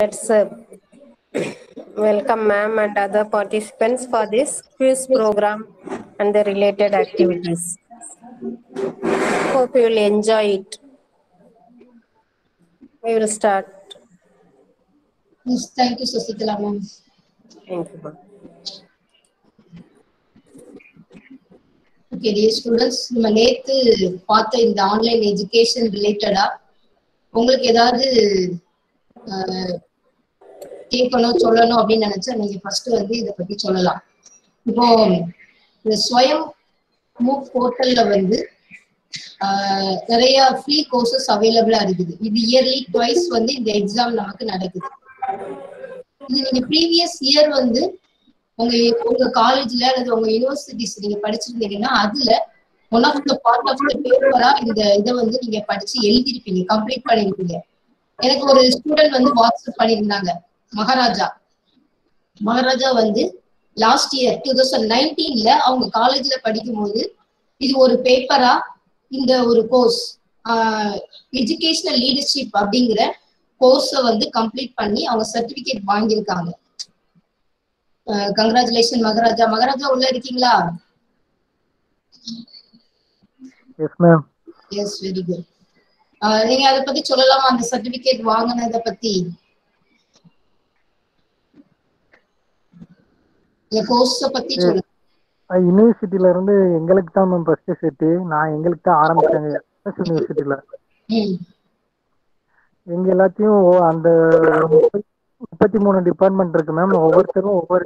Let's uh, welcome ma'am and other participants for this quiz program and the related activities. Hope you will enjoy it. We will start. Yes, thank you, Sasitala ma'am. Thank you. ma'am. Okay dear students நம்ம நேத்து பார்த்த இந்த online education ரிலேட்டடா உங்களுக்கு ஏதாவது ஆஹ், கேட்கணும் சொல்லணும் அப்படின்னு நினைச்சா நீங்க ஃபர்ஸ்ட் வந்து இதை பத்தி சொல்லலாம் இப்போ இந்த ஸ்வயம் மூவ் போர்ட்டல்ல வந்து ஆஹ், நிறைய ஃப்ரீ கோர்சஸ் அவைலபிளா இருக்குது இது இயர்லி ட்வைஸ் வந்து இந்த எக்ஸாம் நமக்கு நடக்குது இது நீங்க ப்ரீவியஸ் இயர் வந்து உங்க உங்க காலேஜ்ல அல்லது உங்க யூனிவர்சிட்டிஸ் நீங்க படிச்சிருந்தீங்கன்னா அதுல one of the part of the பேப்பரா இந்த இதை வந்து நீங்க படிச்சு எழுதிருப்பீங்க கம்ப்ளீட் பண்ணிருப்பீங்க எனக்கு ஒரு ஸ்டூடெண்ட் வந்து வாட்ஸ்அப் பண்ணியிருந்தாங்க மகாராஜா மகாராஜா வந்து லாஸ்ட் இயர் டூ தௌசண்ட் நைன்டீன்ல அவங்க காலேஜ்ல படிக்கும்போது இது ஒரு பேப்பரா இந்த ஒரு கோர்ஸ் எஜுகேஷனல் லீடர்ஷிப் அப்படிங்கிற கோர்ஸை வந்து கம்ப்ளீட் பண்ணி அவங்க சர்டிபிகேட் வாங்கியிருக்காங்க கங்க்ராச்சுலேஷன் மகாராஜா மகாராஜா உள்ள இருக்கீங்களா yes ma'am yes very good நீங்க அதை பத்தி சொல்லலாமா அந்த சர்டிபிகேட் வாங்கினத பத்தி இந்த கோர்ஸ பத்தி சொல்லுங்க யூனிவர்சிட்டில இருந்து எங்களுக்கு தான் மேம் ஃபர்ஸ்ட் செட்டு நான் எங்களுக்கு தான் ஆரம்பிச்சாங்க யூனிவர்சிட்டியில ம் எங்க எல்லாத்தையும் ஓ- அந்த முப்பத்தி- முப்பத்தி மூணு டிபார்ட்மெண்ட் இருக்கு மேம் ஒவ்வொருத்தரும் ஒவ்வொரு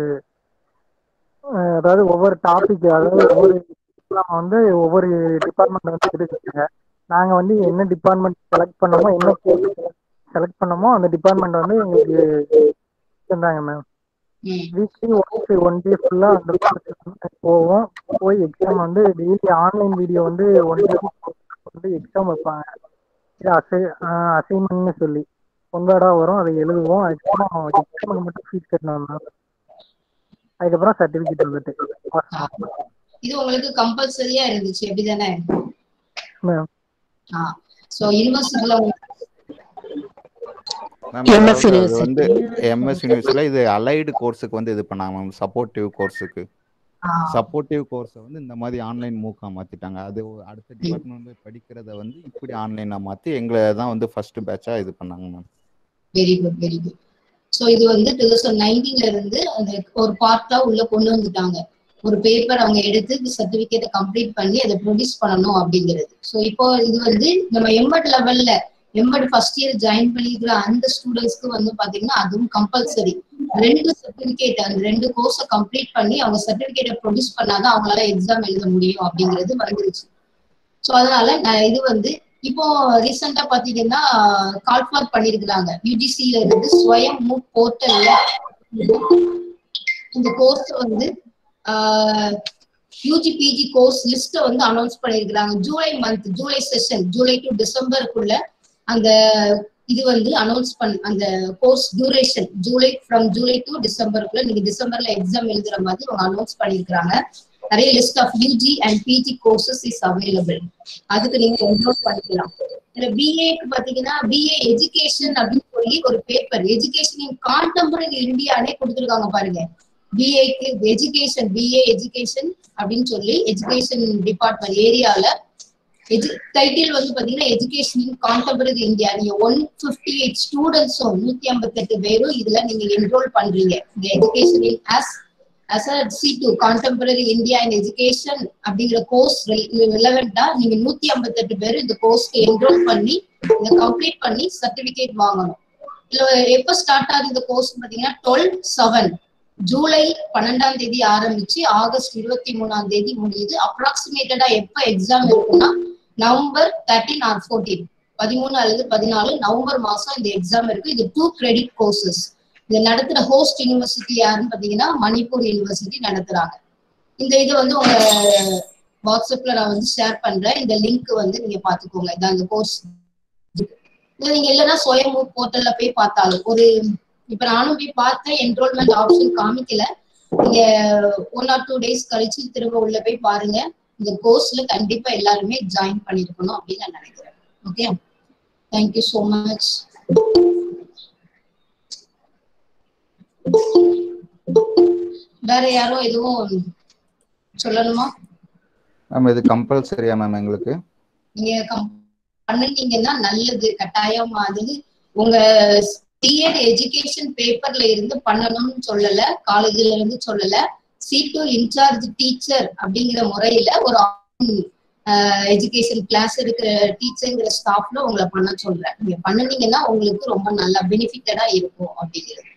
அஹ், அதாவது ஒவ்வொரு டாபிக் அதாவது ஒவ்வொரு diploma வந்து ஒவ்வொரு டிபார்ட்மெண்ட் வந்து எடுத்துருக்காங்க நாங்க வந்து என்ன டிபார்ட்மெண்ட் செலக்ட் பண்ணோமோ என்ன கோர்ஸ் செலக்ட் பண்ணோமோ அந்த டிபார்ட்மெண்ட் வந்து எங்களுக்கு தந்தாங்க மேம் ம் வீக்லி ஒன்ஸ் ஒன் டே ஃபுல்லா அந்த course போவோம் போய் எக்ஸாம் வந்து டெய்லி ஆன்லைன் வீடியோ வந்து ஒன் டே வந்து எக்ஸாம் வைப்பாங்க இது அசை அசைன்மெண்ட்னு சொல்லி ஒன்வேர்டா வரும் அதை எழுதுவோம் அதுக்கப்புறம் எக்ஸாமுக்கு மட்டும் ஃபீஸ் கட்டணும் மேம் அதுக்கப்புறம் சர்டிஃபிகேட் வந்துட்டு இது உங்களுக்கு கம்பல்சரியா இருந்துச்சு அப்படிதானே மேம் ஆ சோ யூனிவர்சிட்டில மேம் MS அதாவது அது வந்து University. எம்எஸ் யூனிவர்சிட்டியில இது அலைடு கோர்ஸுக்கு வந்து இது பண்ணாங்க மேம் சப்போர்ட்டிவ் கோர்ஸுக்கு சப்போர்ட்டிவ் கோர்ஸை வந்து இந்த மாதிரி ஆன்லைன் மூக்கா மாத்திட்டாங்க அது ஒரு அடுத்த டிபார்ட்மெண்ட் போய் படிக்கிறத வந்து இப்படி ஆன்லைனா மாத்தி எங்களை தான் வந்து ஃபர்ஸ்ட் பேட்சா இது பண்ணாங்க ma'am very good very good so இது வந்து டூ தௌசண்ட் நைன்டீன்ல இருந்து அந்த ஒரு பார்ட்டா உள்ள கொண்டு வந்துட்டாங்க ஒரு பேப்பர் அவங்க எடுத்து சர்டிபிகேட்டை கம்ப்ளீட் பண்ணி அதை ப்ரொடியூஸ் பண்ணணும் அப்படிங்கிறது ஸோ இப்போ இது வந்து நம்ம எம்பட் லெவல்ல எம்பட் ஃபர்ஸ்ட் இயர் ஜாயின் பண்ணிருக்கிற அந்த ஸ்டூடெண்ட்ஸ்க்கு வந்து பாத்தீங்கன்னா அதுவும் கம்பல்சரி ரெண்டு சர்டிபிகேட் அந்த ரெண்டு கோர்ஸை கம்ப்ளீட் பண்ணி அவங்க சர்டிபிகேட்டை ப்ரொடியூஸ் பண்ணாதான் அவங்களால எக்ஸாம் எழுத முடியும் அப்படிங்கிறது வந்துருச்சு ஸோ அதனால நான் இது வந்து இப்போ ரீசெண்டா பாத்தீங்கன்னா கால் ஃபார் பண்ணிருக்கிறாங்க யூஜிசில இருந்து ஸ்வயம் மூவ் போர்ட்டல்ல இந்த கோர்ஸ் வந்து யூஜி பிஜி கோர்ஸ் லிஸ்ட வந்து அனௌன்ஸ் பண்ணிருக்கிறாங்க July month July session July to டிசம்பருக்குள்ள அந்த இது வந்து அனௌன்ஸ் பண் அந்த course duration July from July to டிசம்பருக்குள்ள நீங்க டிசம்பர்ல எக்ஸாம் எழுதுற மாதிரி அவங்க அனௌன்ஸ் பண்ணிருக்கிறாங்க நிறைய list of UG and PG courses is available அதுக்கு நீங்க என்ரோல் பண்ணிக்கலாம் இதுல பிஏக்கு பாத்தீங்கன்னா பிஏ எஜுகேஷன் அப்படின்னு சொல்லி ஒரு பேப்பர் எஜுகேஷன் இன் கான்டெம்பரரி இந்தியானே கொடுத்துருக்காங்க பாருங்க பிஏக்கு எஜுகேஷன் பிஏ எஜுகேஷன் அப்படின்னு சொல்லி எஜுகேஷன் டிபார்ட்மெண்ட் ஏரியால எஜு டைட்டில் வந்து பாத்தீங்கன்னா எஜுகேஷன் இன் கான்டெம்பரரி இந்தியா நீங்க ஒன் பிப்டி எயிட் ஸ்டூடெண்ட்ஸும் நூத்தி ஐம்பத்தி எட்டு பேரும் இதுல நீங்க என்ரோல் பண்றீங்க இந்த education in as as a C two contemporary India in education அப்படிங்கிற கோர்ஸ் ரிலவெண்டா நீங்க நூத்தி ஐம்பத்தி எட்டு பேர் இந்த கோர்ஸ்க்கு என்ரோல் பண்ணி இதை கம்ப்ளீட் பண்ணி சர்டிபிகேட் வாங்கணும் இதுல எப்ப ஸ்டார்ட் ஆகுது இந்த கோர்ஸ் பாத்தீங்கன்னா டுவெல் செவன் ஜூலை பன்னெண்டாம் தேதி ஆரம்பிச்சு ஆகஸ்ட் இருபத்தி மூணாம் தேதி முடியுது அப்ராக்சிமேட்டடா எப்ப எக்ஸாம் இருக்குன்னா நவம்பர் தேர்ட்டீன் ஆர் ஃபோர்டீன் பதிமூணு அல்லது பதினாலு நவம்பர் மாசம் இந்த எக்ஸாம் இருக்கு இது டூ கிரெடிட் கோர்சஸ் இதை நடத்துற ஹோஸ்ட் யூனிவர்சிட்டி யாருன்னு பாத்தீங்கன்னா மணிப்பூர் யூனிவர்சிட்டி நடத்துறாங்க இந்த இது வந்து உங்க வாட்ஸ்அப்ல நான் வந்து ஷேர் பண்றேன் இந்த லிங்க் வந்து நீங்க பாத்துக்கோங்க இதான் அந்த கோர்ஸ் இது நீங்க இல்லைன்னா சுயம் போர்ட்டல்ல போய் பார்த்தாலும் ஒரு இப்ப நானும் போய் பார்த்தேன் என்ரோல்மெண்ட் ஆப்ஷன் காமிக்கல நீங்க ஒன் ஆர் டூ டேஸ் கழிச்சு திரும்ப உள்ள போய் பாருங்க இந்த கோர்ஸ்ல கண்டிப்பா எல்லாருமே ஜாயின் பண்ணிருக்கணும் அப்படின்னு நான் நினைக்கிறேன் ஓகே தேங்க்யூ ஸோ மச் வேற யாரும் எதுவும் சொல்லணுமா மேம் இது கம்பல்சரியா மேம் எங்களுக்கு நீங்க கம்- பண்ணுனீங்கன்னா நல்லது கட்டாயம் அது உங்க பிஎட் எஜுகேஷன் பேப்பர்ல இருந்து பண்ணணும்னு சொல்லல காலேஜ்ல இருந்து சொல்லல சி டு இன்சார்ஜ் டீச்சர் அப்படிங்கிற முறையில ஒரு எஜுகேஷன் கிளாஸ் இருக்கிற டீச்சர்ங்கிற ஸ்டாஃப்ல உங்களை பண்ண சொல்றேன் நீங்க பண்ணுனீங்கன்னா உங்களுக்கு ரொம்ப நல்லா பெனிஃபிட்டடா இருக்கும் அப்படிங்கிறது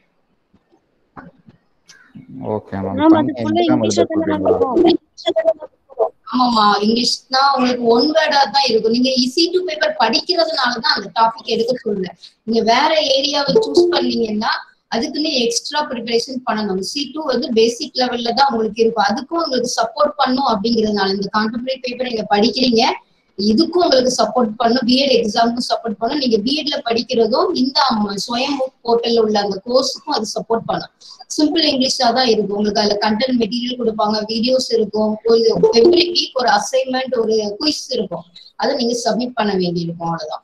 ஓகே மேம் மேம் அது பண்ணி ஃபுல்லா எக்ஸாம் எழுத இங்கிலீஷ்ல தானே சொல்றீங்களா இருக்கும் ஆமாமா இங்கிலீஷ்னா உங்களுக்கு ஒன் வேர்டா தான் இருக்கும் நீங்க ஈஸி டு பேப்பர் படிக்கிறதுனால தான் அந்த டாபிக் எடுக்க சொல்றேன் நீங்க வேற ஏரியாவை சூஸ் பண்ணீங்கன்னா அதுக்குன்னு எக்ஸ்ட்ரா ப்ரிப்பரேஷன் பண்ணணும் சி டூ வந்து பேசிக் லெவல்ல தான் உங்களுக்கு இருக்கும் அதுக்கும் உங்களுக்கு சப்போர்ட் பண்ணும் அப்படிங்கிறதுனால இந்த கான்டெம்பரரி பேப்பர் நீங்க படிக்கிறீங்க இதுக்கும் உங்களுக்கு சப்போர்ட் பண்ணும் பிஎட் எக்ஸாமுக்கும் சப்போர்ட் பண்ணும் நீங்க பிஎட்ல படிக்கிறதும் இந்த சுயம் போர்ட்டல்ல உள்ள அந்த கோர்ஸுக்கும் அது சப்போர்ட் பண்ணும் சிம்பிள் இங்கிலீஷா தான் இருக்கும் உங்களுக்கு அதுல கண்டென்ட் மெட்டீரியல் கொடுப்பாங்க வீடியோஸ் இருக்கும் ஒரு எவ்ரி வீக் ஒரு அசைன்மெண்ட் ஒரு குயிஸ் இருக்கும் அதை நீங்க சப்மிட் பண்ண வேண்டியிருக்கும் அவ்வளவுதான்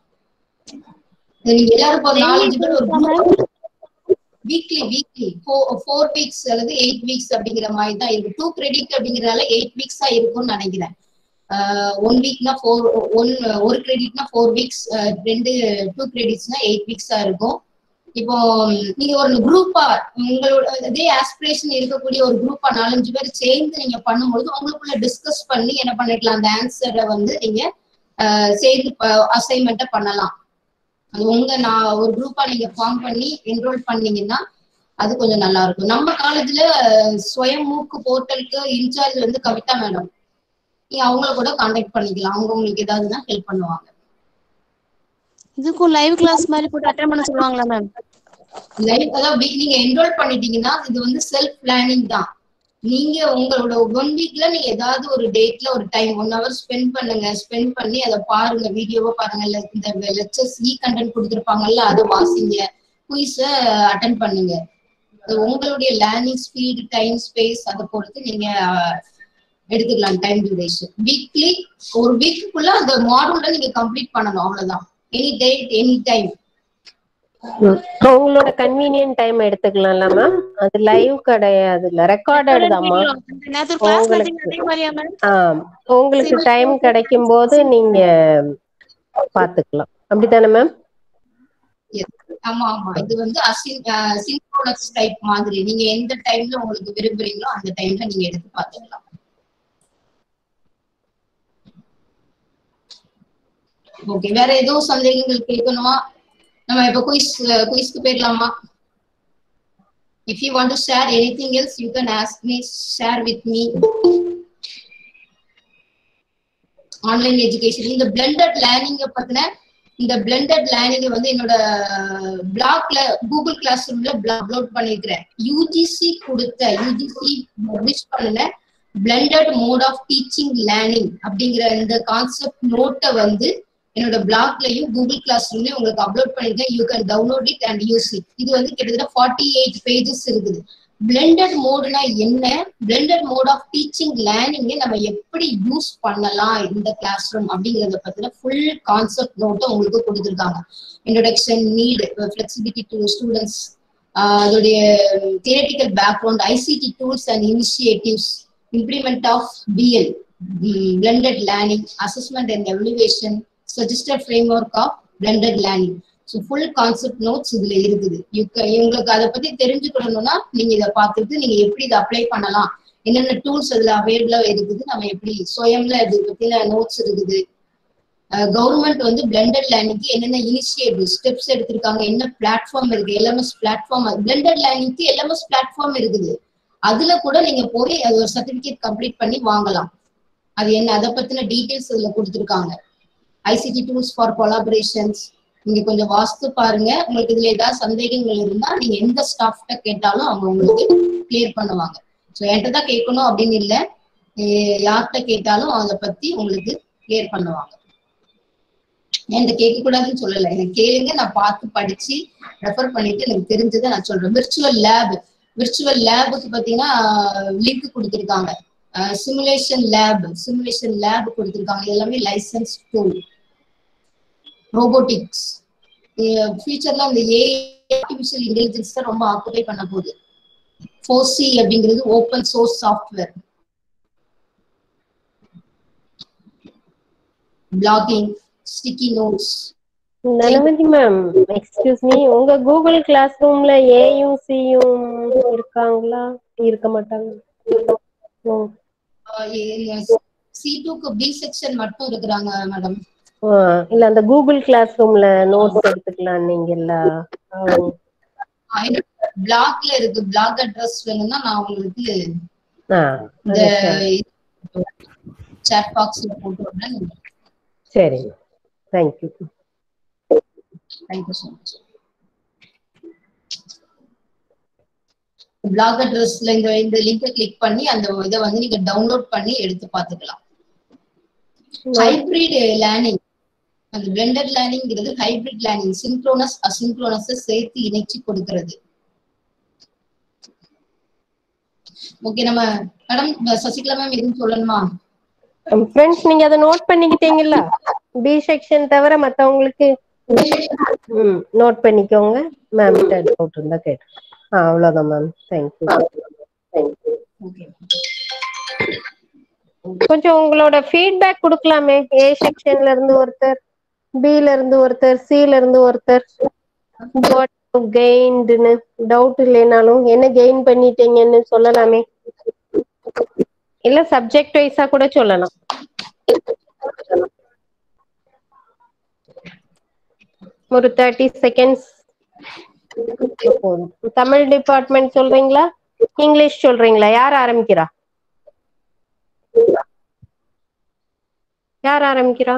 இது நீங்க எல்லாரும் இப்போ ஒரு நாலஞ்சு பேர் ஒரு வீக்லி வீக்லி ஃபோர் வீக்ஸ் அல்லது எயிட் வீக்ஸ் அப்படிங்கிற மாதிரி தான் இருக்கும் டூ கிரெடிட் அப்படிங்கறதால எயிட் வீக்ஸா இருக்கும்னு நினைக்கிறேன் ஒன் வீக்னா ஃபோர் ஒன் ஒரு கிரெடிட்னா ஃபோர் வீக்ஸ் ரெண்டு டூ கிரெடிட்ஸ்னா எயிட் வீக்ஸா இருக்கும் இப்போ நீங்க ஒரு குரூப்பா உங்களோட இதே ஆஸ்பிரேஷன் இருக்கக்கூடிய ஒரு குரூப்பா நாலஞ்சு பேர் சேர்ந்து நீங்க பண்ணும்பொழுது உங்களுக்குள்ள டிஸ்கஸ் பண்ணி என்ன பண்ணிக்கலாம் அந்த ஆன்சரை வந்து நீங்க அஹ், சேர்ந்து அசைன்மெண்ட்டை பண்ணலாம் அது உங்க நான் ஒரு குரூப்பா நீங்க ஃபார்ம் பண்ணி என்ரோல் பண்ணீங்கன்னா அது கொஞ்சம் நல்லா இருக்கும் நம்ம காலேஜ்ல ஸ்வயம் மூக்கு போர்ட்டலுக்கு இன்சார்ஜ் வந்து கவிதா மேடம் நீங்க அவங்கள கூட காண்டாக்ட் பண்ணிக்கலாம் அவங்க உங்களுக்கு ஏதாவதுன்னா ஹெல்ப் பண்ணுவாங்க இதுக்கும் லைவ் கிளாஸ் மாதிரி போட்டு அட்டன் பண்ண சொல்லுவாங்களா மேம் லைஃப் அதாவது வீ- நீங்க என்ரோல் பண்ணிட்டீங்கன்னா இது வந்து செல்ஃப் பிளானிங் தான் நீங்க உங்களோட ஒன் வீக்ல நீங்க ஏதாவது ஒரு டேட்ல ஒரு டைம் ஒன் ஹவர் ஸ்பெண்ட் பண்ணுங்க ஸ்பெண்ட் பண்ணி அதை பாருங்க வீடியோவை பாருங்க இல்ல இந்த லெக்சர்ஸ் இ கண்டென்ட் கொடுத்துருப்பாங்கல்ல அதை வாசிங்க குயிஸ அட்டன் பண்ணுங்க அது உங்களுடைய லேர்னிங் ஸ்பீட் டைம் ஸ்பேஸ் அதை பொறுத்து நீங்க அஹ், எடுத்துக்கலாம் டைம் டியூரேஷன் வீக்லி ஒரு வீக்குக்குள்ள அந்த மாடூல நீங்க கம்ப்ளீட் பண்ணணும் அவ்வளவுதான் எனி டேட் எனி டைம் உங்களோட கன்வீனியன்ட் டைம் எடுத்துக்கலாம்ல மேம் அது லைவ் கிடையாதுல்ல ரெக்கார்டட் தாம்மா நேத்து கிளாஸ் உங்களுக்கு- அதே மாதிரியா மேம் ஆ உங்களுக்கு டைம் கிடைக்கும் போது நீங்க பாத்துக்கலாம் அப்படித்தானே மேம் ஆமா ஆமா இது வந்து சின்க்ரோனஸ் டைப் மாதிரி நீங்க எந்த டைம்ல உங்களுக்கு விரும்புறீங்களோ அந்த டைம்ல நீங்க எடுத்து பாத்துக்கலாம் ஓகே வேற எதுவும் சந்தேகங்கள் கேட்கணுமா நம்ம இப்ப குயிஸ் குயிஸ்க்கு போயிடலாமா if you want to share anything else you can ask me share with me online education இந்த பிளெண்டட் லேர்னிங்க பத்தின இந்த பிளெண்டட் லேர்னிங் வந்து என்னோட பிளாக்ல கூகுள் கிளாஸ் ரூம்ல அப்லோட் பண்ணிருக்கிறேன் யூஜிசி கொடுத்த யூஜிசி பப்ளிஷ் பண்ணின blended mode of teaching learning அப்படிங்கிற இந்த கான்செப்ட் நோட்டை வந்து என்னோட பிளாக்லயும் கூகுள் கிளாஸ் ரூம்லயும் உங்களுக்கு அப்லோட் பண்ணிருக்கேன் you can download it and use it இது வந்து கிட்டத்தட்ட ஃபார்ட்டி எயிட் பேஜஸ் இருக்குது பிளெண்டட் மோடுனா என்ன பிளெண்டட் மோட் ஆஃப் டீச்சிங் லேர்னிங்கை நம்ம எப்படி யூஸ் பண்ணலாம் இந்த கிளாஸ் ரூம் அப்படிங்கறத பத்தின ஃபுல் கான்செப்ட் நோட்டை உங்களுக்கு கொடுத்துருக்காங்க introduction need flexibility to students அதோடைய theoretical background ICT tools and initiatives implement of BL blended learning assessment and evaluation suggested framework of blended learning so full concept notes இதுல இருக்குது You ca- உங்களுக்கு அதை பத்தி தெரிஞ்சுக்கணும்னா நீங்க இதை பார்த்துட்டு நீங்க எப்படி இதை அப்ளை பண்ணலாம் என்னென்ன டூல்ஸ் அதுல அவைலபிளா இருக்குது நம்ம எப்படி சுயம்ல இது பத்தின நோட்ஸ் இருக்குது கவர்மெண்ட் வந்து பிளெண்டட் லேர்னிங்க்கு என்னென்ன இனிஷியேட்டிவ் ஸ்டெப்ஸ் எடுத்திருக்காங்க என்ன பிளாட்ஃபார்ம் இருக்கு எல்எம்எஸ் பிளாட்ஃபார்ம் பிளெண்டட் லேர்னிங்க்கு எல்எம்எஸ் பிளாட்ஃபார்ம் இருக்குது அதுல கூட நீங்க போய் அது ஒரு சர்டிபிகேட் கம்ப்ளீட் பண்ணி வாங்கலாம் அது என்ன அதை பத்தின டீடைல்ஸ் இதுல கொடுத்துருக்காங்க ஐசிடி டூல்ஸ் ஃபார் கொலாபரேஷன்ஸ் நீங்க கொஞ்சம் வாஸ்து பாருங்க உங்களுக்கு இதுல ஏதாவது சந்தேகங்கள் இருந்தா நீங்க எந்த ஸ்டாஃப்ட கேட்டாலும் அவங்க உங்களுக்கு கிளியர் பண்ணுவாங்க ஸோ என்கிட்ட தான் கேட்கணும் அப்படின்னு இல்லை யார்கிட்ட கேட்டாலும் அதை பத்தி உங்களுக்கு கிளியர் பண்ணுவாங்க என்கிட்ட கேட்க கூடாதுன்னு சொல்லல எனக்கு கேளுங்க நான் பார்த்து படிச்சு ரெஃபர் பண்ணிட்டு எனக்கு தெரிஞ்சதை நான் சொல்றேன் விர்ச்சுவல் லேப் விர்ச்சுவல் லேபுக்கு பாத்தீங்கன்னா லிங்க் கொடுத்துருக்காங்க சிமுலேஷன் லேப் சிமுலேஷன் லேப் கொடுத்துருக்காங்க இது எல்லாமே லைசன்ஸ் டூல் ரோபோட்டிக்ஸ் ஃபியூச்சர்ல அந்த ஏஐ ஆர்டிபிஷியல் இன்டெலிஜென்ஸ் தான் ரொம்ப ஆக்குபை பண்ண போகுது ஃபோசி அப்படிங்கிறது open source software blogging sticky notes Dhanapathi ma'am excuse me உங்க கூகுள் கிளாஸ் ரூம்ல ஏயும் சியும் இருக்காங்களா இருக்க மாட்டாங்க ஓ சி டூக்கு பி செக்ஷன் மட்டும் இருக்கிறாங்க மேடம் ஆ, இல்ல அந்த கூகுள் கிளாஸ் ரூம்ல நோட்ஸ் எடுத்துக்கலாம் நீங்கல்ல அவங்க பிளாக்ல இருக்கு பிளாக் அட்ரஸ் வேணும்னா நான் உங்களுக்கு ஆ, இந்த அது சரி. சாட் பாக்ஸ்ல போட்டு விடுறேன் சரிங்க thank you thank you so much blog அட்ரஸ்ல இந்த இந்த லிங்கை கிளிக் பண்ணி அந்த இதை வந்து நீங்க டவுன்லோட் பண்ணி எடுத்து பார்த்துக்கலாம் ஹைபிரிட் லேர்னிங் அந்த பிளெண்டட் லேர்னிங்கிறது ஹைபிரிட் லேர்னிங் சிங்க்ரோனஸ் அசிங்க்ரோனஸ் சேர்த்து இணைச்சு கொடுக்கிறது ஓகே நம்ம மேடம் சசிகலா மேம் எதுவும் சொல்லணுமா ஃப்ரெண்ட்ஸ் நீங்க அதை நோட் பண்ணிக்கிட்டீங்கல்ல பி செக்ஷன் தவிர மத்தவங்களுக்கு ம் நோட் பண்ணிக்கோங்க மேம் டவுட் இருந்தா கேட்டு ஆ அவ்வளவுதான் மேம் தேங்க்யூ ஓகே கொஞ்சம் உங்களோட ஃபீட்பேக் கொடுக்கலாமே ஏ செக்ஷன்ல இருந்து ஒருத்தர் பில இருந்து ஒருத்தர் சில இருந்து ஒருத்தர் கெயின்டுன்னு டவுட் இல்லைனாலும் என்ன கெயின் பண்ணிட்டீங்கன்னு சொல்லலாமே இல்ல சப்ஜெக்ட் வைஸா கூட சொல்லலாம் ஒரு தேர்ட்டி செகண்ட்ஸ் போதும் தமிழ் டிபார்ட்மெண்ட் சொல்றீங்களா இங்கிலீஷ் சொல்றீங்களா யார் ஆரம்பிக்கிறா யார் ஆரம்பிக்கிறா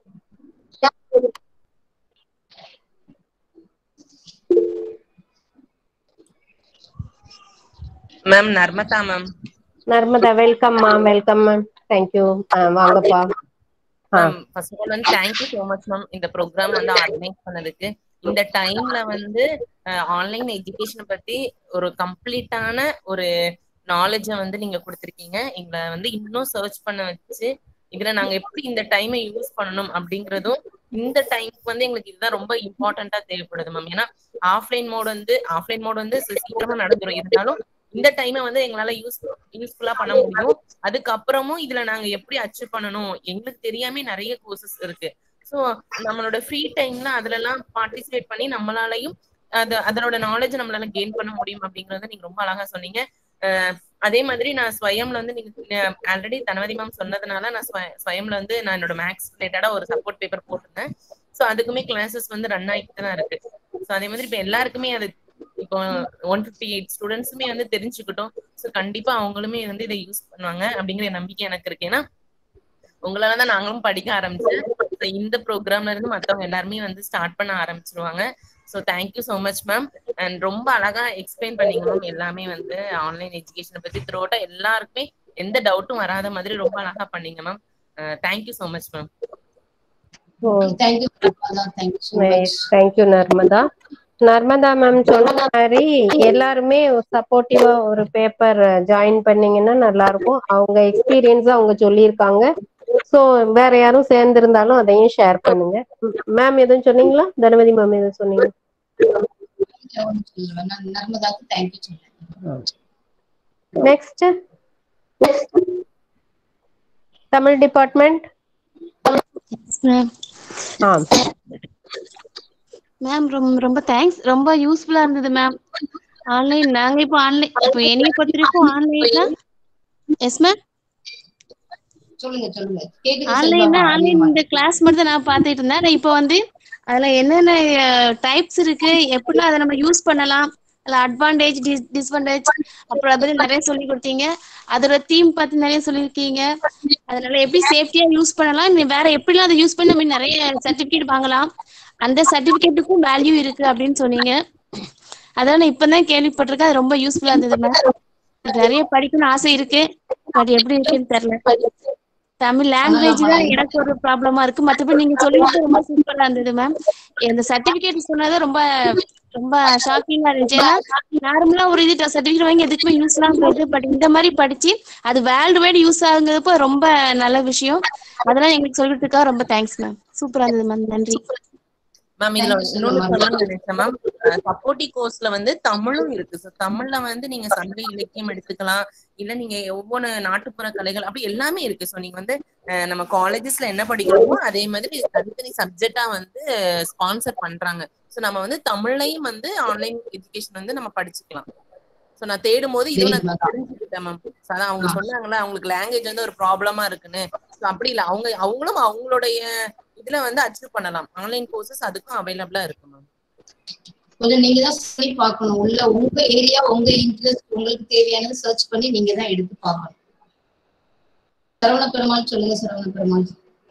ma'am Narmada ma'am Narmada welcome ma'am welcome ma'am thank you வாங்கப்பா ஆ மேம் ஃபர்ஸ்ட் ஆஃப் ஆல் வந்து தேங்க்யூ ஸோ மச் மேம் இந்த ப்ரோக்ராம் வந்து ஆர்கனைஸ் பண்ணதுக்கு இந்த டைம்ல வந்து ஆன்லைன் எஜுகேஷனை பத்தி ஒரு கம்ப்ளீட்டான ஒரு நாலேஜ வந்து நீங்க கொடுத்துருக்கீங்க எங்களை வந்து இன்னும் சர்ச் பண்ண வச்சு இதுல நாங்க எப்படி இந்த டைமை யூஸ் பண்ணணும் அப்படிங்கறதும் இந்த டைம்க்கு வந்து எங்களுக்கு இதுதான் ரொம்ப இம்பார்ட்டண்டா தேவைப்படுது மேம் ஏன்னா ஆஃப்லைன் மோட் வந்து ஆஃப்லைன் மோட் வந்து சி- சீக்கிரமா நடந்துரும் இருந்தாலும் இந்த டைமை வந்து எங்களால யூஸ் யூஸ்ஃபுல்லா பண்ண முடியும் அதுக்கப்புறமும் இதுல நாங்க எப்படி அச்சீவ் பண்ணணும் எங்களுக்கு தெரியாம நிறைய கோர்சஸ் இருக்கு சோ நம்மளோட ஃப்ரீ டைம்ல அதுல எல்லாம் பார்ட்டிசிபேட் பண்ணி நம்மளாலையும் அது அதனோட நாலேஜ் நம்மளால கெயின் பண்ண முடியும் அப்படிங்கறத நீங்க ரொம்ப அழகா சொன்னீங்க அஹ் அதே மாதிரி நான் ஸ்வயம்ல வந்து நீங்க ஆல்ரெடி தனவதி மேம் சொன்னதுனால நான் ஸ்வ- ஸ்வயம்ல வந்து நான் என்னோட மேக்ஸ் ரிலேட்டடா ஒரு சப்போர்ட் பேப்பர் போட்டிருந்தேன் சோ அதுக்குமே கிளாஸஸ் வந்து ரன் ஆகிட்டு தான் இருக்கு சோ அதே மாதிரி இப்ப எல்லாருக்குமே அது இப்போ ஒன் பிப்டி எயிட் ஸ்டூடெண்ட்ஸுமே வந்து தெரிஞ்சுக்கிட்டோம் சோ கண்டிப்பா அவங்களுமே வந்து இதை யூஸ் பண்ணுவாங்க அப்படிங்கிற நம்பிக்கை எனக்கு இருக்கு ஏன்னா உங்களாலதான் நாங்களும் படிக்க ஆரம்பிச்சேன் So, இந்த ப்ரோக்ராம்ல இருந்து மத்தவங்க எல்லாருமே வந்து ஸ்டார்ட் பண்ண ஆரம்பிச்சிருவாங்க so thank you so much ma'am and ரொம்ப அழகா எக்ஸ்பிளைன் பண்ணீங்க மேம் எல்லாமே வந்து ஆன்லைன் எஜுகேஷனை பத்தி த்ரோட்டா எல்லாருக்குமே எந்த டவுட்டும் வராத மாதிரி ரொம்ப அழகா பண்ணீங்க ma'am thank you so much ma'am thank you thank you so much thank you Narmada Narmada ma'am சொன்ன மாதிரி எல்லாருமே சப்போர்ட்டிவா ஒரு பேப்பர் ஜாயின் பண்ணீங்கன்னா நல்லா இருக்கும் அவங்க எக்ஸ்பீரியன்ஸ் அவங்க சொல்லியிருக்காங்க சோ வேற யாரும் சேர்ந்திருந்தாலும் அதையும் ஷேர் பண்ணுங்க மேம் எதுவும் சொன்னீங்களா தனபதி மேம் எதுவும் சொன்னீங்க நர்மதாக்கு தேங்க்யூ சொல்றேன் நெக்ஸ்ட் தமிழ் டிபார்ட்மெண்ட் மேம் ஆ மேம் ரொம்ப ரொம்ப தேங்க்ஸ் ரொம்ப யூஸ்ஃபுல்லா இருந்தது மேம் ஆன்லைன் நாங்க இப்போ ஆன்லைன் இப்போ என்னைய பொறுத்த வரைக்கும் ஆன்லைன்ல எஸ் மேம் சொல்லுங்க சொல்லுங்க கேக்குது ஆன்லைன்ல செல்வா ஆன்லைன் இந்த கிளாஸ் மட்டும் தான் நான் பார்த்துட்டு இருந்தேன் ஆனா இப்போ வந்து அதுல என்னென்ன டைப்ஸ் இருக்கு எப்படிலாம் அதை நம்ம யூஸ் பண்ணலாம் அதுல அட்வான்டேஜ் டிஸ்அட்வான்டேஜ் அப்புறம் அதை பத்தி நிறைய சொல்லி கொடுத்தீங்க அதோட தீம் பத்தி நிறைய சொல்லியிருக்கீங்க அதனால எப்படி சேஃப்டியா யூஸ் பண்ணலாம் நீ வேற எப்படிலாம் அதை யூஸ் பண்ணி நம்ம நிறைய சர்டிபிகேட் வாங்கலாம் அந்த சர்டிபிகேட்டுக்கும் வேல்யூ இருக்கு அப்படின்னு சொன்னீங்க அதான் நான் இப்பதான் கேள்விப்பட்டிருக்கேன் அது ரொம்ப யூஸ்ஃபுல்லா இருந்தது மேம் நிறைய படிக்கணும்னு ஆசை இருக்கு பட் எப்படி இருக்குன்னு தெரியல தமிழ் லாங்குவேஜ் தான் எனக்கு ஒரு ப்ராப்ளமா இருக்கு மத்தபடி நீங்க சொல்லிட்டு ரொம்ப சூப்பரா இருந்தது மேம் இந்த சர்டிபிகேட் சொன்னது ரொம்ப ரொம்ப ஷாக்கிங்கா இருந்துச்சு ஏன்னா நார்மலா ஒரு இது சர்டிபிகேட் வாங்கி எதுக்குமே யூஸ் எல்லாம் போயிடுது பட் இந்த மாதிரி படிச்சு அது வேர்ல்டு வைடு யூஸ் ஆகுங்கிறப்ப ரொம்ப நல்ல விஷயம் அதெல்லாம் எங்களுக்கு சொல்லிட்டு இருக்கா ரொம்ப தேங்க்ஸ் மேம் சூப்பரா இருந்தது மேம் நன்றி மேம் இதுல Thank you so இன்னொன்னு much. சொல்லணும்னு நினைச்சேன் மேம் சப்போர்ட்டி கோர்ஸ்ல வந்து தமிழும் இருக்கு So, தமிழ்ல வந்து நீங்க சங்க இலக்கியம் எடுத்துக்கலாம் இல்ல நீங்க ஒவ்வொரு நாட்டுப்புற கலைகள் அப்படி எல்லாமே இருக்கு சோ நீங்க வந்து அஹ், நம்ம காலேஜஸ்ல என்ன படிக்கிறோமோ அதே மாதிரி தனித்தனி சப்ஜெக்டா வந்து ஸ்பான்சர் பண்றாங்க சோ நம்ம வந்து தமிழையும் வந்து ஆன்லைன் எஜுகேஷன் வந்து நம்ம படிச்சுக்கலாம் சோ நான் தேடும் போது இது நான் Very good. தெரிஞ்சுக்கிட்டேன் மேம் அதான் அவங்க ஆ. சொன்னாங்களா அவங்களுக்கு லாங்குவேஜ் வந்து ஒரு ப்ராப்ளமா இருக்குன்னு So, அப்படி இல்ல அவங்க அவங்களும் அவங்களுடைய இதுல வந்து அச்சீவ் பண்ணலாம் ஆன்லைன் கோர்சஸ் அதுக்கும் அவைலபிளா இருக்கு மேம் கொஞ்சம் நீங்க தான் சொல்லி பார்க்கணும் உள்ள உங்க ஏரியா உங்க இன்ட்ரெஸ்ட் உங்களுக்கு தேவையானது சர்ச் பண்ணி நீங்க தான் எடுத்து பார்க்கணும் சரவண பெருமாள் சொல்லுங்க சரவண பெருமாள்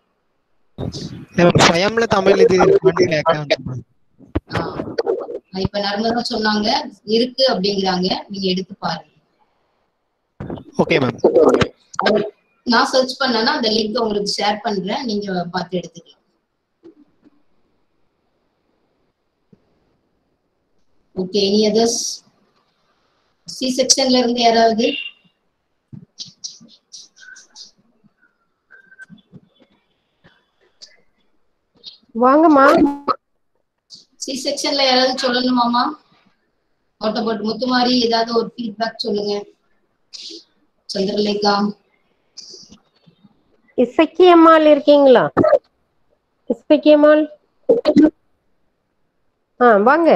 ஸ்வயம்ல தமிழ் இது இருக்கான்னு கேட்கலாம் ஆ. இப்ப நர்மதா சொன்னாங்க இருக்கு அப்படிங்கிறாங்க நீங்க எடுத்து பாருங்க ஓகே மேம் அது- நான் சர்ச் பண்ணேன்னா அந்த லிங்க் உங்களுக்கு ஷேர் பண்றேன் நீங்க பார்த்து எடுத்துக்கலாம் ஓகே எனி அதர்ஸ் சி செக்ஷன்ல இருந்து யாராவது வாங்கம்மா சி செக்ஷன்ல யாராவது சொல்லணுமாமா ஓட்டப்பட்டு முத்துமாரி ஏதாவது ஒரு ஃபீட்பேக் சொல்லுங்க சந்திரலேகா இசக்கியம்மாள் இருக்கீங்களா இசக்கியம்மாள் ஆ வாங்க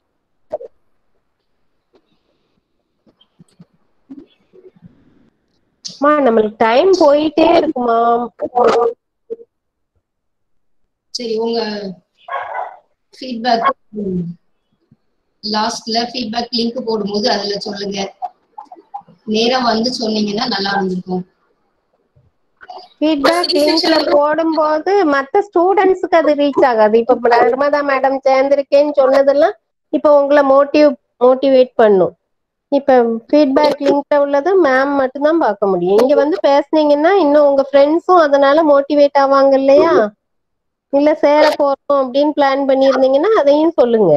அம்மா நம்மளுக்கு டைம் போயிட்டே இருக்குமா சரி உங்க ஃபீட்பேக் லாஸ்ட்ல ஃபீட்பேக் லிங்க் போடும்போது அதுல சொல்லுங்க நேரா வந்து சொன்னீங்கன்னா நல்லா இருந்திருக்கும் ஃபீட்பேக் லிங்க்ல போடும்போது மத்த ஸ்டூடெண்ட்ஸ்க்கு அது ரீச் ஆகாது இப்ப நர்மதா மேடம் சேர்ந்திருக்கேன்னு சொன்னதெல்லாம் இப்ப உங்களை மோட்டிவ் மோட்டிவேட் பண்ணும் இப்ப ஃபீட்பேக் லிங்க்ல உள்ளது மேம் மட்டும்தான் பார்க்க முடியும் இங்க வந்து பேசுனீங்கன்னா இன்னும் உங்க ஃப்ரெண்ட்ஸும் அதனால மோட்டிவேட் ஆவாங்க இல்லையா இல்ல சேர போறோம் அப்படின்னு பிளான் பண்ணிருந்தீங்கன்னா அதையும் சொல்லுங்க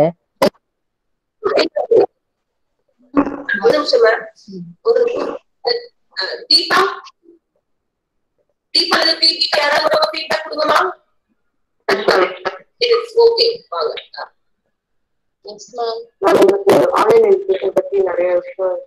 ஒரு நிமிஷம் மேம் ஒரு அஹ், தீபா தீபா இது பிபிக்கு யாராவது ஃபீட்பேக் கொடுங்கம்மா இட்ஸ் ஓகே வாங்க நெக்ஸ்ட் மேம் நான் உங்களுக்கு ஆன்லைன் எஜுகேஷன் பத்தி நிறைய விஷயம்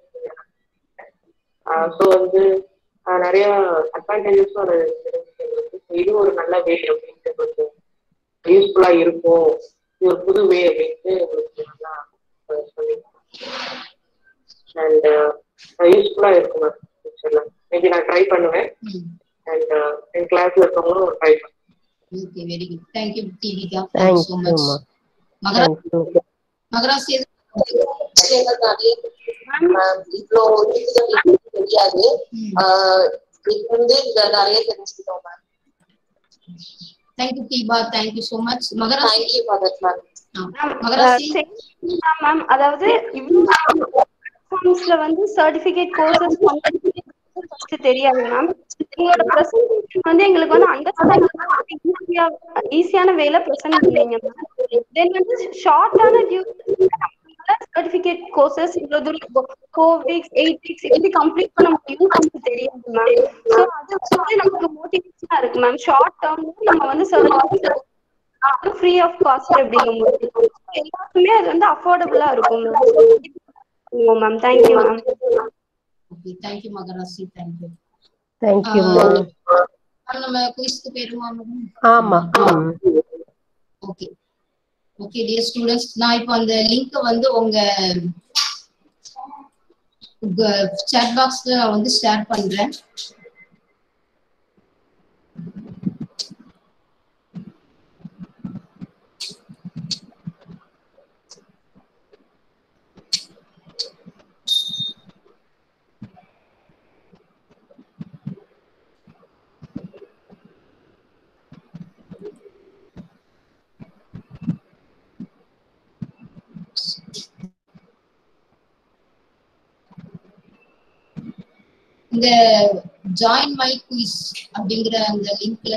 ஸோ வந்து ஆஹ் நிறைய அட்வான்டேஜஸும் அது இருந்துச்சு எங்களுக்கு. So இது ஒரு நல்ல வே அப்படின்ட்டு கொஞ்சம் யூஸ்ஃபுல்லா இருக்கும் இது ஒரு புது வே அப்படின்ட்டு உங்களுக்கு நல்லா ஆஹ் சொல்லியிருக்கேன் அண்ட் யூஸ்ஃபுல்லா இருக்கும் மேம் ஃபியூச்சர்ல மேபி நான் ட்ரை பண்ணுவேன் அண்ட் என் கிளாஸ்ல இருக்கவங்களும் ட்ரை பண்ணுவேன் okay very good thank you Divika thank you so much தேங்க்யூமா மகரா தேங்க்யூ மகராசி விஷயங்கள் நிறைய ஆஹ் இவ்வளோ இருக்குது அப்படின்னு தெரியாது ஆஹ் இது வந்து இங்க நிறைய தெரிஞ்சுக்கிட்டோம் ma'am thank you Deepa thank you so much Magarasi thank you for that ma'am Magarasi ma'am அதாவது எக்ஸாம்ஸ்ல வந்து சர்டிபிகேட் கோர்சஸ் ஃபர்ஸ்ட் தெரியாது மேம் உங்களோட பிரசன்டேஷன் வந்து எங்களுக்கு வந்து அண்டர்ஸ்டாண்ட் ஈஸியா ஈஸியான வேல பிரசன்ட் பண்ணீங்க மேம் தென் வந்து ஷார்ட்டான சர்டிபிகேட் கோர்சஸ் இவ்வளவு தூரம் ஃபோர் வீக்ஸ் எயிட் வீக்ஸ் எப்படி கம்ப்ளீட் பண்ண முடியும் நமக்கு தெரியாது மேம் ஸோ அது வந்து நமக்கு மோட்டிவேஷனா இருக்கு மேம் ஷார்ட் டேர்ம்ல நம்ம வந்து சர்டிபிகேட் ஃப்ரீ ஆஃப் காஸ்ட் அப்படிங்கும்போது எல்லாருக்குமே அது வந்து அஃபோர்டபுளா இருக்கும் ma'am ma'am thank you ma'am okay thank you Magarasi thank you தேங்க்யூமா நம்ம குயிஸ்க்கு பேருமா மேடம் ஆமா ம். ஓகே ஓகே டியர் ஸ்டூடெண்ட்ஸ் நான் இப்போ அந்த லிங்க் வந்து உங்க சாட் பாக்ஸ்ல நான் வந்து ஷேர் பண்றேன் இந்த ஜாயின் மை குயிஸ் அப்படிங்கிற அந்த லிங்க்ல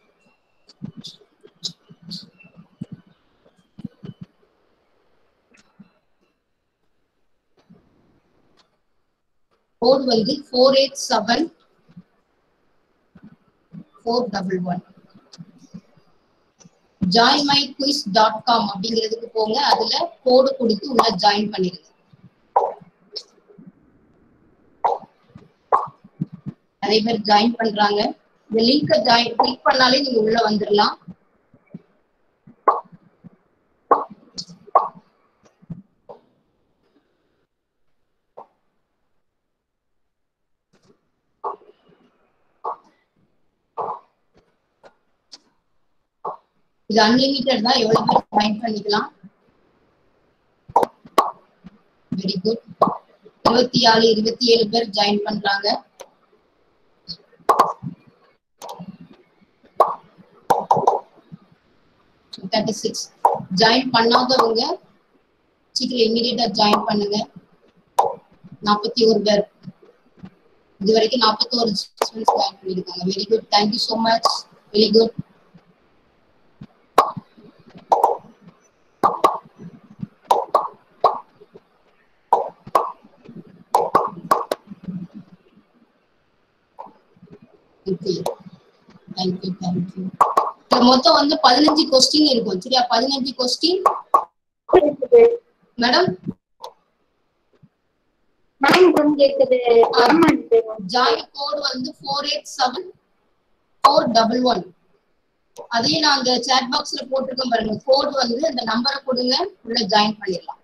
கோட் வந்து four eight seven four double one join my quiz dot com அப்படிங்கிறதுக்கு போங்க அதுல கோடு கொடுத்து உள்ள ஜாயின் பண்ணிருங்க நிறைய பேர் ஜாயின் பண்றாங்க இந்த லிங்கை ஜாயின் கிளிக் பண்ணாலே நீங்க உள்ள வந்துடலாம் இது அன்லிமிட்டட் தான் எவ்வளவு பேர் ஜாயின் பண்ணிக்கலாம் வெரி குட் இருபத்தி ஆறு இருபத்தி ஏழு பேர் ஜாயின் பண்றாங்க தேர்ட்டி சிக்ஸ் ஜாயின் பண்ணாதவங்க சீக்கிரம் இமீடியட்டா ஜாயின் பண்ணுங்க நாற்பத்தி ஒரு பேர் இது வரைக்கும் நாற்பத்தோரு ஸ்டூடெண்ட்ஸ் ஜாயின் பண்ணிருக்காங்க very good thank you so much very good okay thank you thank you மொத்தம் வந்து பதினஞ்சு கொஸ்டின் இருக்கும் சரியா பதினஞ்சு கொஸ்டின் மேடம் மேம் கொஞ்சம் கேக்குது ஜாயின் கோட் வந்து four eight seven four double one அதையும் நான் அந்த சேட் பாக்ஸ்ல போட்டிருக்கேன் பாருங்க கோட் வந்து அந்த நம்பரை கொடுங்க உள்ள ஜாயின் பண்ணிடலாம்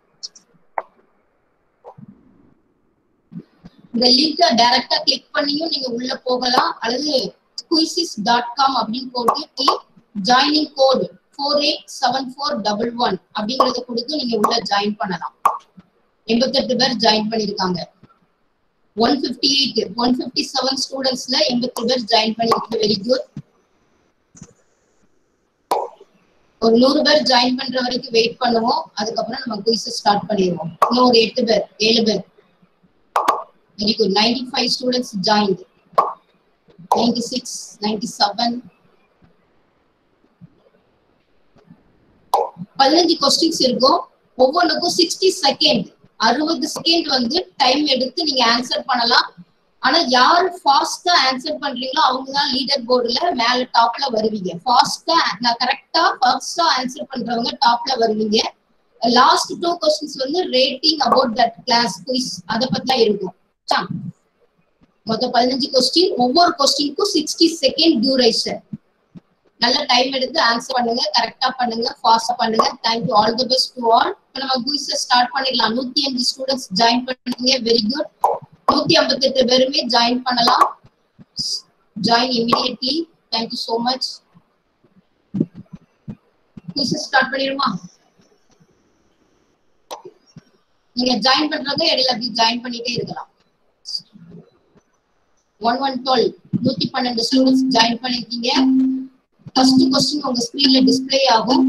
இந்த லிங்கை டைரக்டா கிளிக் பண்ணியும் நீங்க உள்ள போகலாம் அல்லது குயிசிஸ் டாட் காம் அப்படின்னு போட்டு click joining code four eight seven four double one அப்படிங்கறத கொடுத்து நீங்க உள்ள ஜாயின் பண்ணலாம் எண்பத்தெட்டு பேர் ஜாயின் பண்ணிருக்காங்க one fifty eight one fifty seven ஸ்டூடெண்ட்ஸ்ல எண்பத்தி பேர் ஜாயின் பண்ணிருக்கு வெரி குட் ஒரு நூறு பேர் ஜாயின் பண்ற வரைக்கும் வெயிட் பண்ணுவோம் அதுக்கப்புறம் நம்ம குயிஸ் ஸ்டார்ட் பண்ணிடுவோம் இன்னும் ஒரு எட்டு பேர் ஏழு பேர் very good ninety five students join ninety six ninety seven பதினஞ்சு கொஸ்டின்ஸ் இருக்கும் ஒவ்வொன்றுக்கும் சிக்ஸ்டி செகண்ட் அறுபது செகண்ட் வந்து டைம் எடுத்து நீங்க ஆன்சர் பண்ணலாம் ஆனா யாரு ஃபாஸ்டா ஆன்சர் பண்றீங்களோ அவங்க தான் லீடர் போர்டுல மேல டாப்ல வருவீங்க ஃபாஸ்டா நான் கரெக்டா ஃபாஸ்டா ஆன்சர் பண்றவங்க டாப்ல வருவீங்க லாஸ்ட் டூ கொஸ்டின்ஸ் வந்து rating about that class quiz அதை பத்தி தான் இருக்கும் சா. மொத்தம் பதினஞ்சு கொஸ்டின் ஒவ்வொரு கொஸ்டினுக்கும் சிக்ஸ்டி செகண்ட் டியூரேஷன் நல்ல டைம் எடுத்து ஆன்சர் பண்ணுங்க கரெக்டா பண்ணுங்க ஃபாஸ்டா பண்ணுங்க thank you all the best to all இப்போ நம்ம குயிஸ் ஸ்டார்ட் பண்ணிடலாம் நூத்தி அஞ்சு ஸ்டூடெண்ட்ஸ் ஜாயின் பண்ணீங்க வெரி குட் நூத்தி ஐம்பத்தி எட்டு பேருமே ஜாயின் பண்ணலாம் join immediately thank you so much quiz start பண்ணிடுமா நீங்க ஜாயின் பண்றவங்க இடையில அப்படி ஜாயின் பண்ணிட்டே இருக்கலாம் ஒன் ஒன் டுவெல் நூத்தி பன்னெண்டு ஸ்டூடெண்ட்ஸ் ஜாயின் பண்ணிருக்கீங்க ஃபர்ஸ்ட் கொஸ்டின் உங்க ஸ்கிரீன்ல டிஸ்ப்ளே ஆகும்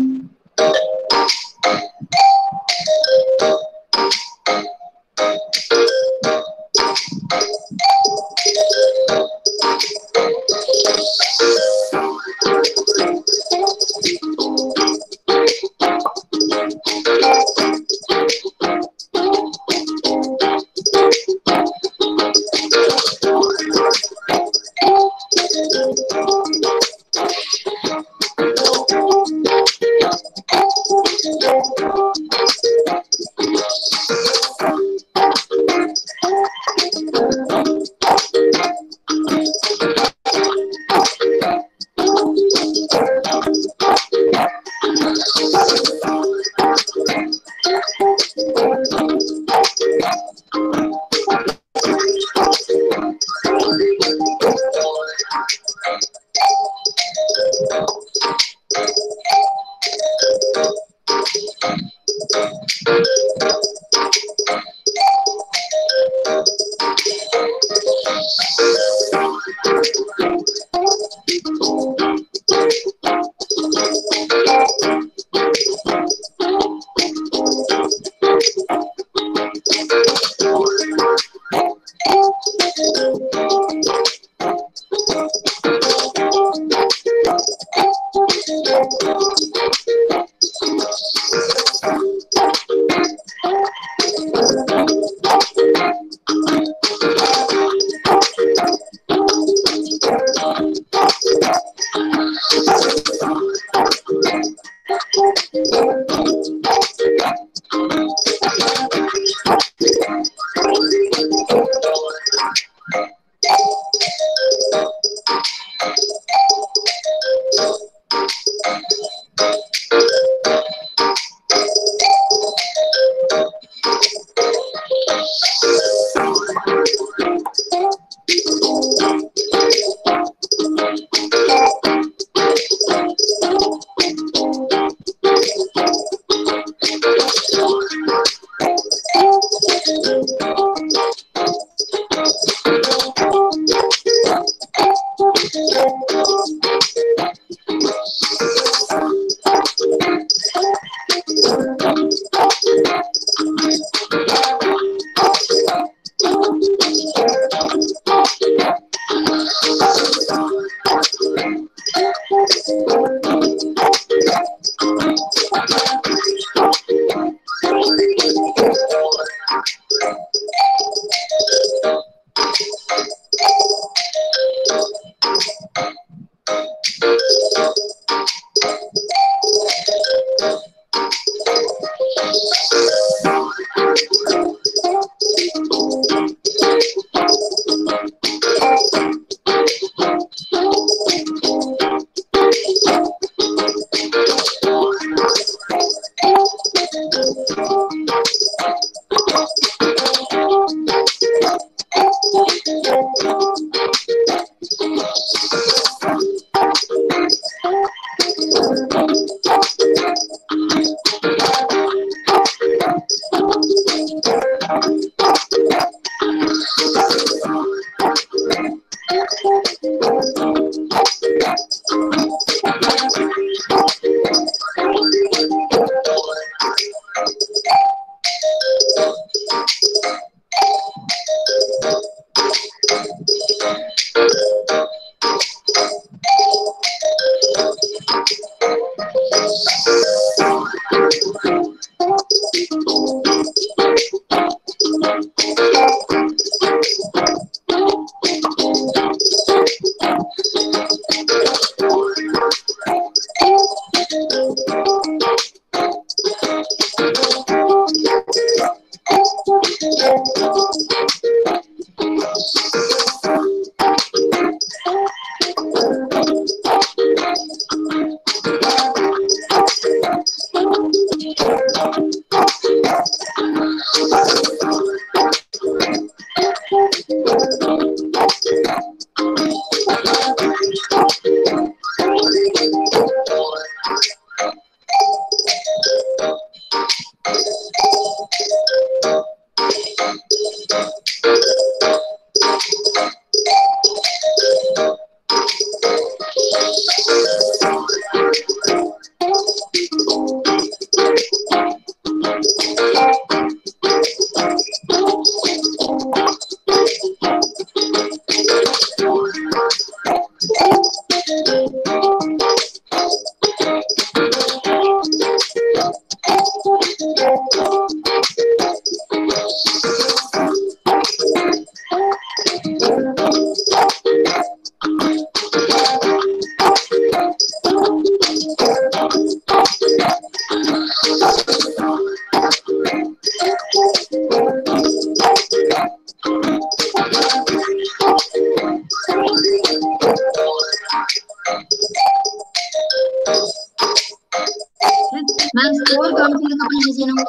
மேம் ஸ்கோர் காமிச்சதுக்கு அப்புறம் என்ன செய்யணும்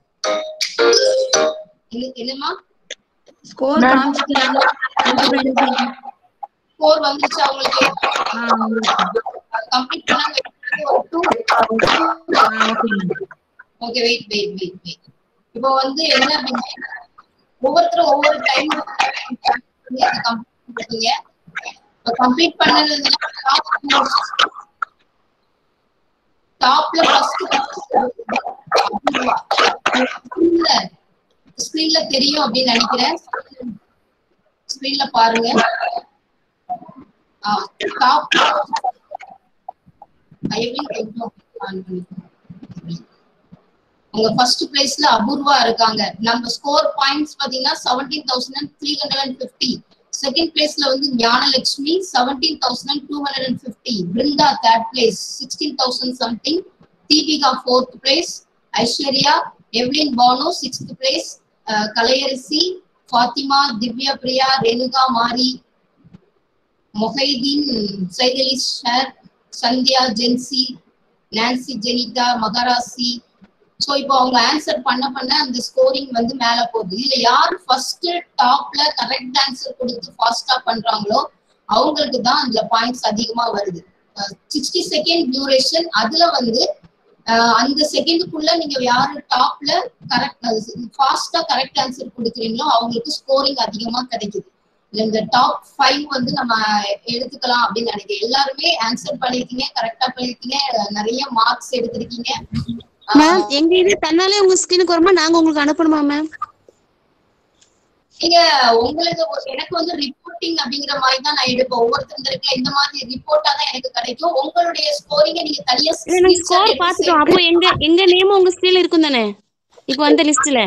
என்ன- என்னம்மா ஸ்கோர் காமிச்சிட்டாங்க அதுக்கப்புறம் என்ன செய்யணும் ஸ்கோர் வந்துச்சு அவங்களுக்கு கம்ப்ளீட் பண்ணாங்க okay wait wait wait wait இப்போ வந்து என்ன அப்படின்னா ஒவ்வொருத்தரும் ஒவ்வொரு டைம் கம்ப்ளீட் பண்ணீங்க இப்போ கம்ப்ளீட் பண்ணதுல டாப்ல ஃபர்ஸ்ட் ஸ்கிரீன்ல தெரியும் அப்படின்னு நினைக்கிறேன் ஸ்கிரீன்ல பாருங்க டாப் ஐவின் கொஞ்சம் ஆன் பண்ணிக்கோங்க உங்க ஃபர்ஸ்ட் பிளேஸ்ல அபூர்வா இருக்காங்க நம்ம ஸ்கோர் பாயிண்ட்ஸ் பாத்தீங்கன்னா seventeen thousand three hundred and fifty second பிளேஸ்ல வந்து Gnanalakshmi seventeen thousand two hundred and fifty Brinda third place sixteen thousand something Deepika fourth place Aishwarya Evelyn Banu sixth place Kalaiyarasi Fathima Divya Priya Renuka Mari Mohideen Saithali ஷர் சந்தியா ஜென்சி நான்சி ஜெனிதா மகராசி சோ இப்போ அவங்க ஆன்சர் பண்ண பண்ண அந்த ஸ்கோரிங் வந்து மேல போகுது இதுல யார் ஃபர்ஸ்ட் டாப்ல கரெக்ட் ஆன்சர் கொடுத்து ஃபாஸ்டா பண்றாங்களோ அவங்களுக்கு தான் அதுல பாயிண்ட்ஸ் அதிகமா வருது சிக்ஸ்டி செகண்ட் டியூரேஷன் அதுல வந்து அந்த செகண்டுக்குள்ள நீங்க யாரு டாப்ல கரெக்ட் ஃபாஸ்டா கரெக்ட் ஆன்சர் கொடுக்குறீங்களோ அவங்களுக்கு ஸ்கோரிங் அதிகமா கிடைக்குது இல்ல இந்த டாப் ஃபைவ் வந்து நம்ம எடுத்துக்கலாம் அப்படின்னு நினைக்கிறேன் எல்லாருமே ஆன்சர் பண்ணிருக்கீங்க கரெக்டா பண்ணிருக்கீங்க நிறைய மார்க்ஸ் எடுத்திருக்கீங்க மேம் எங்க இது தன்னாலே உங்க ஸ்கிரீனுக்கு வருமா நாங்க உங்களுக்கு அனுப்பணுமா மேம் நீங்க உங்களுக்கு ஒரு- எனக்கு வந்து ரிப்போர்ட்டிங் அப்படிங்கிற மாதிரி தான் நான் எடுப்பேன் ஒவ்வொருத்தருக்கு இந்த மாதிரி ரிப்போர்ட்டா தான் எனக்கு கிடைக்கும் உங்களுடைய ஸ்கோரிங்க நீங்க தனியா இல்ல நாங்க ஸ்கோர் பாத்துட்டோம் அப்போ எங்க எங்க நேம் உங்க ஸ்கிரீன்ல இருக்கும் தானே இப்போ வந்த லிஸ்ட்ல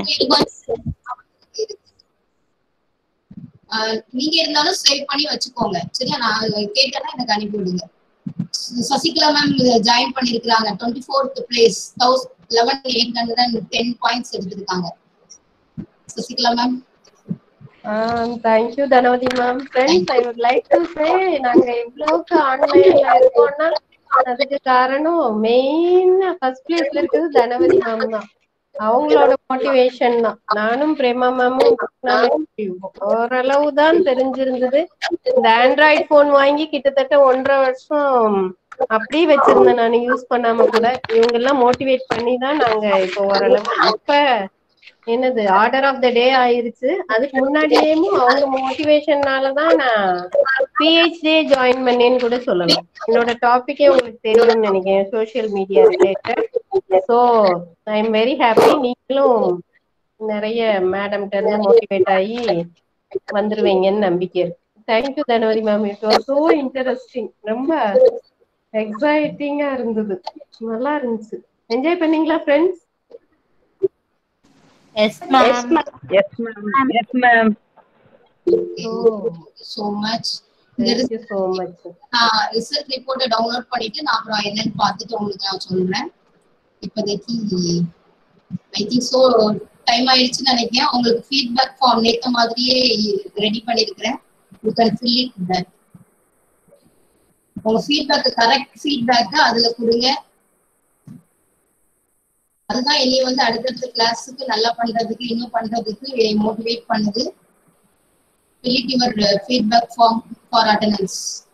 ஆஹ் நீங்க இருந்தாலும் சேவ் பண்ணி வச்சுக்கோங்க சரியா நான் கேட்டேன்னா எனக்கு அனுப்பி விடுங்க ச- சசிகலா மேம் ஜாயின் பண்ணிருக்காங்க twenty fourth place thousand eleven eight hundred and ten points எடுத்திருக்காங்க Sasikala ma'am thank you Dhanavathi ma'am friends I would like to say நாங்க இவ்வளவுக்கு ஆன்லைன்ல இருக்கோம்னா அதுக்கு காரணம் மெயின் ஃபர்ஸ்ட் பிளேஸ்ல இருக்குது தனவதி மேம் தான் அவங்களோட மோட்டிவேஷன் தான் நானும் பிரேமா மேமும் ஓரளவு தான் தெரிஞ்சிருந்தது இந்த ஆண்ட்ராய்டு போன் வாங்கி கிட்டத்தட்ட ஒன்றரை வருஷம் அப்படியே வச்சிருந்தேன் நான் யூஸ் பண்ணாம கூட இவங்க எல்லாம் மோட்டிவேட் பண்ணி தான் நாங்க இப்போ ஓரளவு இப்ப என்னது ஆர்டர் ஆஃப் த டே ஆயிருச்சு அதுக்கு முன்னாடியேவும் அவங்க மோட்டிவேஷன்னால தான் நான் பிஹெச்டி ஜாயின் பண்ணேன்னு கூட சொல்லலாம் என்னோட டாபிக்கே உங்களுக்கு தெரியும்னு நினைக்கிறேன் social media related so I am very happy நீங்களும் நிறைய மேடம்கிட்ட இருந்து மோட்டிவேட் ஆகி வந்துருவீங்கன்னு நம்பிக்கை இருக்கு thank you Dhanavathi ma'am it was so interesting ரொம்ப எக்ஸைட்டிங்கா இருந்தது நல்லா இருந்துச்சு என்ஜாய் பண்ணீங்களா friends yes ma'am yes ma'am yes ma'am so much Thank you so much. நான் ரிசல்ட் ரிப்போர்ட்டை டவுன்லோட் பண்ணிட்டு நான் அப்புறம் என்னன்னு பார்த்துட்டு உங்களுக்கு நான் சொல்றேன் இப்போதைக்கு ஐ திங்க் ஸோ டைம் ஆயிடுச்சுன்னு நினைக்கிறேன் உங்களுக்கு ஃபீட்பேக் ஃபார்ம் நேத்த மாதிரியே ரெடி பண்ணிருக்கிறேன் you can fill it that உங்க ஃபீட்பேக் கரெக்ட் ஃபீட்பேக் அதுல கொடுங்க அதுதான் என்னைய வந்து அடுத்தடுத்த கிளாஸுக்கு நல்லா பண்றதுக்கு இன்னும் பண்றதுக்கு மோட்டிவேட் பண்ணுது fill it your uh, feedback form for attendance